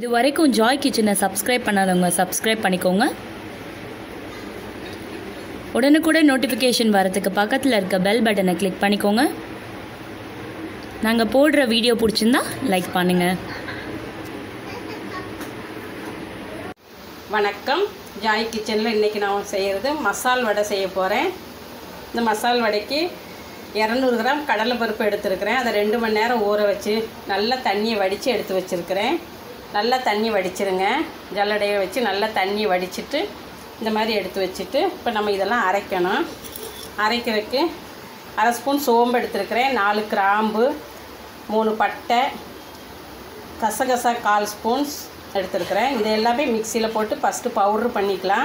இது வரைக்கும் ஜாய் கிச்சனை சப்ஸ்கிரைப் பண்ணாதவங்க சப்ஸ்கிரைப் பண்ணிக்கோங்க உடனுக்குடன் நோட்டிஃபிகேஷன் வரதுக்கு பக்கத்தில் இருக்க பெல் பட்டனை கிளிக் பண்ணிக்கோங்க நாங்கள் போடுற வீடியோ பிடிச்சிருந்தா லைக் பண்ணுங்கள் வணக்கம் ஜாய் கிச்சனில் இன்றைக்கி நான் செய்கிறது மசால் வடை செய்ய போகிறேன் இந்த மசால் வடைக்கு இரநூறு கிராம் கடலை பருப்பு எடுத்துருக்கிறேன் அதை ரெண்டு மணி நேரம் ஊற வச்சு நல்லா தண்ணியை வடித்து எடுத்து வச்சுருக்கிறேன் நல்லா தண்ணி வடிச்சிருங்க ஜல்லடையை வச்சு நல்லா தண்ணி வடிச்சிட்டு இந்த மாதிரி எடுத்து வச்சுட்டு இப்போ நம்ம இதெல்லாம் அரைக்கணும் அரைக்கிறதுக்கு அரை ஸ்பூன் சோம்பு எடுத்துருக்கிறேன் நாலு கிராம்பு மூணு பட்டை கசகசா கால் ஸ்பூன்ஸ் எடுத்துருக்கிறேன் இது எல்லாமே மிக்சியில் போட்டு ஃபஸ்ட்டு பவுட்ரு பண்ணிக்கலாம்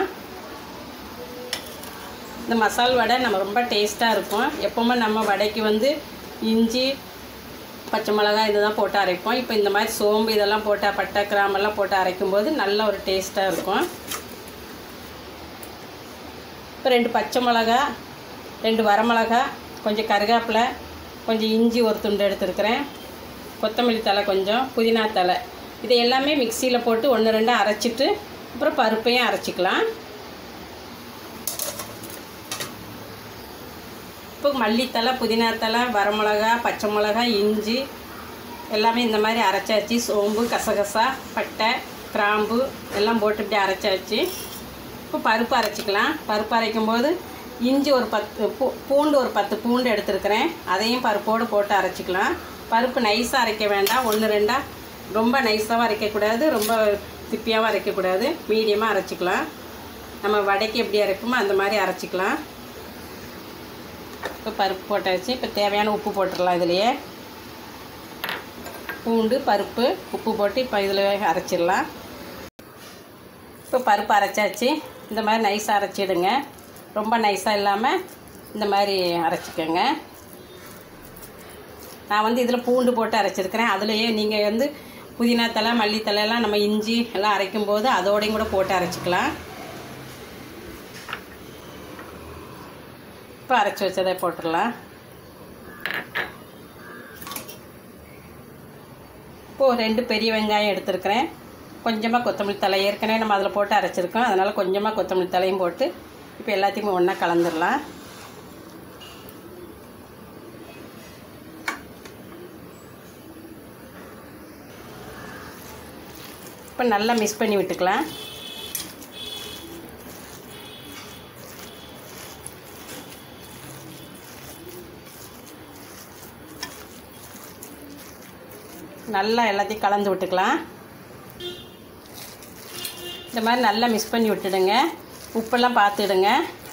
இந்த மசால் வடை நம்ம ரொம்ப டேஸ்ட்டாக இருக்கும் எப்போவுமே நம்ம வடைக்கு வந்து இஞ்சி பச்சை மிளகாய் இதுதான் போட்டு அரைப்போம் இப்போ இந்த மாதிரி சோம்பு இதெல்லாம் போட்டு பட்டை கிராமெல்லாம் போட்டு அரைக்கும்போது நல்ல ஒரு டேஸ்ட்டாக இருக்கும் இப்போ ரெண்டு பச்சை மிளகா ரெண்டு வரமிளகா கொஞ்சம் கருவேப்பிலை கொஞ்சம் இஞ்சி ஒரு துண்டு எடுத்துருக்கிறேன் கொத்தமல்லி தலை கொஞ்சம் புதினா தலை இதை எல்லாமே மிக்சியில் போட்டு ஒன்று ரெண்டு அரைச்சிட்டு அப்புறம் பருப்பையும் அரைச்சிக்கலாம் இப்போ மல்லித்தலை புதினா தலை வரமிளகா பச்சை மிளகா இஞ்சி எல்லாமே இந்த மாதிரி அரைச்சாச்சு சோம்பு கசகசா பட்டை கிராம்பு எல்லாம் போட்டு இப்படி அரைச்சாச்சு இப்போ பருப்பு அரைச்சிக்கலாம் பருப்பு அரைக்கும் போது இஞ்சி ஒரு பத்து பூ பூண்டு ஒரு பத்து பூண்டு எடுத்துருக்கிறேன் அதையும் பருப்போடு போட்டு அரைச்சிக்கலாம் பருப்பு நைஸாக அரைக்க வேண்டாம் ஒன்று ரெண்டாக ரொம்ப நைஸாகவும் அரைக்கக்கூடாது ரொம்ப திப்பியாகவும் அரைக்கக்கூடாது மீடியமாக அரைச்சிக்கலாம் நம்ம வடைக்கு எப்படி அரைப்போமோ அந்த மாதிரி அரைச்சிக்கலாம் இப்போ பருப்பு போட்டாச்சு இப்போ தேவையான உப்பு போட்டுடலாம் இதுலையே பூண்டு பருப்பு உப்பு போட்டு இப்போ இதில் அரைச்சிடலாம் இப்போ பருப்பு அரைச்சாச்சு இந்த மாதிரி நைஸாக அரைச்சிடுங்க ரொம்ப நைஸாக இல்லாமல் இந்த மாதிரி அரைச்சிக்கோங்க நான் வந்து இதில் பூண்டு போட்டு அரைச்சிருக்கிறேன் அதுலேயே நீங்கள் வந்து புதினா தலை மல்லித்தலை எல்லாம் நம்ம இஞ்சி எல்லாம் அரைக்கும் போது அதோடையும் கூட போட்டு அரைச்சிக்கலாம் இப்போ அரைச்சி வச்சதை போட்டுடலாம் இப்போது ரெண்டு பெரிய வெங்காயம் எடுத்துருக்கிறேன் கொஞ்சமாக கொத்தமல்லி தலை ஏற்கனவே நம்ம அதில் போட்டு அரைச்சிருக்கோம் அதனால் கொஞ்சமாக கொத்தமல்லி தலையும் போட்டு இப்போ எல்லாத்தையுமே ஒன்றா கலந்துடலாம் இப்போ நல்லா மிக்ஸ் பண்ணி விட்டுக்கலாம் நல்லா எல்லாத்தையும் கலந்து விட்டுக்கலாம் இந்த மாதிரி நல்லா மிக்ஸ் பண்ணி விட்டுடுங்க உப்பெல்லாம் பார்த்துடுங்க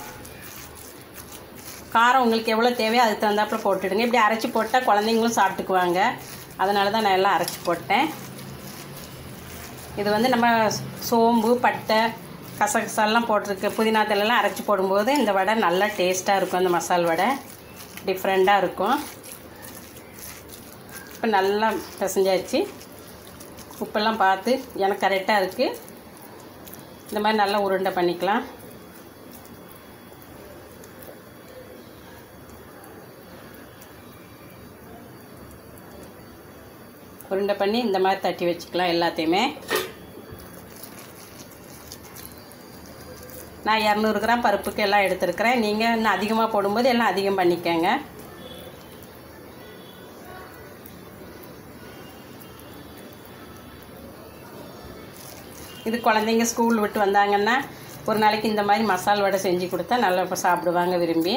காரம் உங்களுக்கு எவ்வளோ தேவையோ அதுக்கு தகுந்தாப்புல போட்டுடுங்க இப்படி அரைச்சி போட்டால் குழந்தைங்களும் சாப்பிட்டுக்குவாங்க அதனால தான் நான் எல்லாம் அரைச்சி போட்டேன் இது வந்து நம்ம சோம்பு பட்டை கசகசாலாம் போட்டிருக்கு புதினா தಲೆல்லாம் அரைச்சி போடும்போது இந்த வடை நல்லா டேஸ்ட்டாக இருக்கும் அந்த மசால் வடை டிஃப்ரெண்ட்டாக இருக்கும் இப்போ நல்லா பிசைஞ்சாச்சு உப்பெல்லாம் பார்த்து எனக்கு கரெக்டாக இருக்குது இந்த மாதிரி நல்லா உருண்டை பண்ணிக்கலாம் உருண்டை பண்ணி இந்த மாதிரி தட்டி வச்சுக்கலாம் எல்லாத்தையுமே நான் இரநூறு கிராம் பருப்புக்கு எல்லாம் எடுத்துருக்கிறேன் நீங்கள் இன்னும் அதிகமாக போடும்போது எல்லாம் அதிகம் பண்ணிக்கோங்க இது குழந்தைங்க ஸ்கூல் விட்டு வந்தாங்கன்னா ஒரு நாளைக்கு இந்த மாதிரி மசால் வடை செஞ்சு கொடுத்தா நல்லா இப்போ சாப்பிடுவாங்க விரும்பி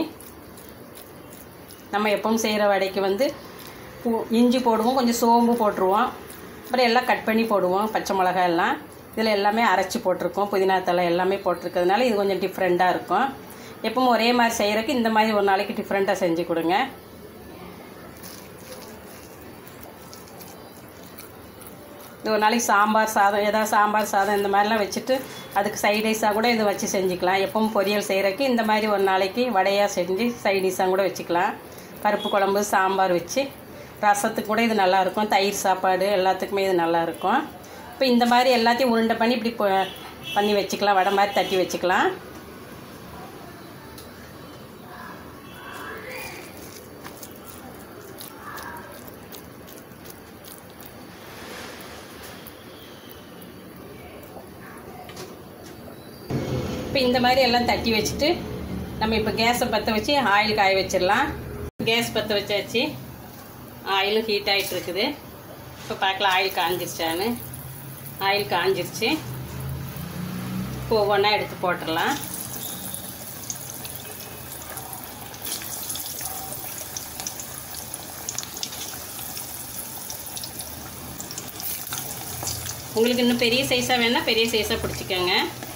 நம்ம எப்பவும் செய்கிற வடைக்கு வந்து பூ இஞ்சி போடுவோம் கொஞ்சம் சோம்பு போட்டுருவோம் அப்புறம் எல்லாம் கட் பண்ணி போடுவோம் பச்சை மிளகாய் எல்லாம் இதில் எல்லாமே அரைச்சி போட்டிருக்கோம் புதினா தலை எல்லாமே போட்டிருக்கிறதுனால இது கொஞ்சம் டிஃப்ரெண்ட்டாக இருக்கும் எப்பவும் ஒரே மாதிரி செய்கிறதுக்கு இந்த மாதிரி ஒரு நாளைக்கு டிஃப்ரெண்ட்டாக செஞ்சு கொடுங்க இது ஒரு நாளைக்கு சாம்பார் சாதம் ஏதாவது சாம்பார் சாதம் இந்த மாதிரிலாம் வச்சுட்டு அதுக்கு சைடிஷாக கூட இது வச்சு செஞ்சுக்கலாம் எப்பவும் பொரியல் செய்கிறதுக்கு இந்த மாதிரி ஒரு நாளைக்கு வடையாக செஞ்சு சைடிஷாக கூட வச்சுக்கலாம் பருப்பு குழம்பு சாம்பார் வச்சு ரசத்துக்கு கூட இது நல்லாயிருக்கும் தயிர் சாப்பாடு எல்லாத்துக்குமே இது நல்லாயிருக்கும் இப்போ இந்த மாதிரி எல்லாத்தையும் உருண்டை பண்ணி இப்படி பொ- பண்ணி வச்சுக்கலாம் வடை மாதிரி தட்டி வச்சுக்கலாம் இப்போ இந்த மாதிரி எல்லாம் தட்டி வச்சுட்டு நம்ம இப்போ கேஸை பற்ற வச்சு ஆயில் காய வச்சிடலாம் கேஸ் பற்ற வச்சாச்சு ஆயிலும் ஹீட் ஆகிட்டு இருக்குது இப்போ பார்க்கலாம் ஆயில் காஞ்சிருச்சான்னு ஆயில் காஞ்சிருச்சு இப்போ ஒவ்வொன்றா எடுத்து போட்டுடலாம் உங்களுக்கு இன்னும் பெரிய சைஸாக வேணால் பெரிய சைஸாக பிடிச்சிக்கோங்க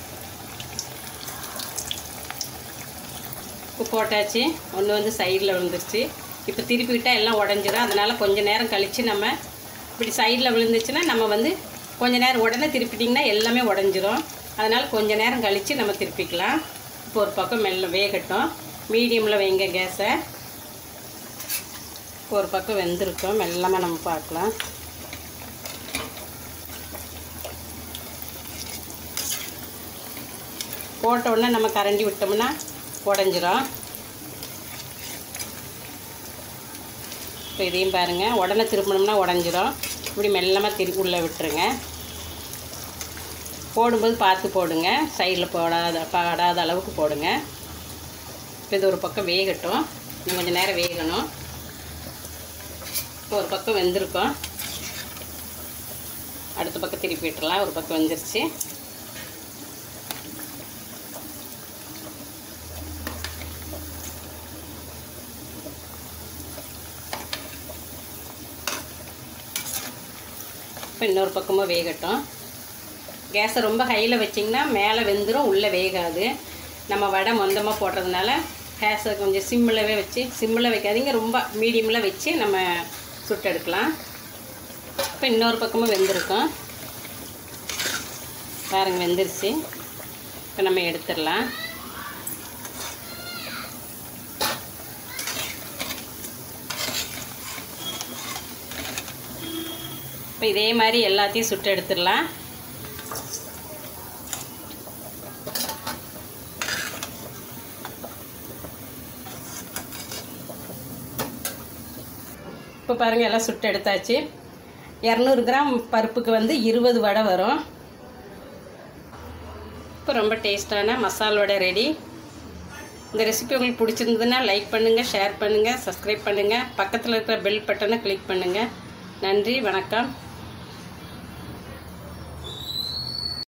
இப்போ போட்டாச்சு ஒன்று வந்து சைடில் விழுந்துருச்சு இப்போ திருப்பி விட்டால் எல்லாம் உடஞ்சிரும் அதனால் கொஞ்ச நேரம் கழித்து நம்ம இப்படி சைடில் விழுந்துச்சுன்னா நம்ம வந்து கொஞ்ச நேரம் உடனே திருப்பிட்டிங்கன்னா எல்லாமே உடஞ்சிரும் அதனால் கொஞ்ச நேரம் கழித்து நம்ம திருப்பிக்கலாம் இப்போ ஒரு பக்கம் மெல்ல வேகட்டும் மீடியமில் வைங்க கேஸை இப்போ ஒரு பக்கம் வெந்திருக்கும் மெல்லமாக நம்ம பார்க்கலாம் போட்ட உடனே நம்ம கரண்டி விட்டோம்னா உடஞ்சிரும் இப்போ இதையும் பாருங்கள் உடனே திருப்பினோம்னா உடஞ்சிரும் இப்படி மெல்லமாக திருப்பி உள்ளே விட்டுருங்க போடும்போது பார்த்து போடுங்க சைடில் போடாத படாத அளவுக்கு போடுங்க இப்போ இது ஒரு பக்கம் வேகட்டும் இன்னும் கொஞ்சம் நேரம் வேகணும் இப்போ ஒரு பக்கம் வெந்திருக்கும் அடுத்த பக்கம் திருப்பி விட்டுறலாம் ஒரு பக்கம் வெந்துருச்சு இப்போ இன்னொரு பக்கமும் வேகட்டும் கேஸை ரொம்ப ஹையில் வச்சிங்கன்னா மேலே வெந்துடும் உள்ளே வேகாது நம்ம வடை மொந்தமாக போடுறதுனால கேஸை கொஞ்சம் சிம்மிலவே வச்சு சிம்மில் வைக்காதீங்க ரொம்ப மீடியமில் வச்சு நம்ம சுட்டெடுக்கலாம் இப்போ இன்னொரு பக்கமும் வெந்திருக்கும் பாருங்க வெந்துருச்சு இப்போ நம்ம எடுத்துடலாம் இப்போ இதே மாதிரி எல்லாத்தையும் சுட்டு எடுத்துடலாம் இப்போ பாருங்கள் எல்லாம் சுட்டு எடுத்தாச்சு இரநூறு கிராம் பருப்புக்கு வந்து இருபது வடை வரும் இப்போ ரொம்ப டேஸ்டான மசால் வடை ரெடி இந்த ரெசிபி உங்களுக்கு பிடிச்சிருந்ததுன்னா லைக் பண்ணுங்கள் ஷேர் பண்ணுங்கள் சப்ஸ்கிரைப் பண்ணுங்கள் பக்கத்தில் இருக்கிற பெல் பட்டனை கிளிக் பண்ணுங்கள் நன்றி வணக்கம்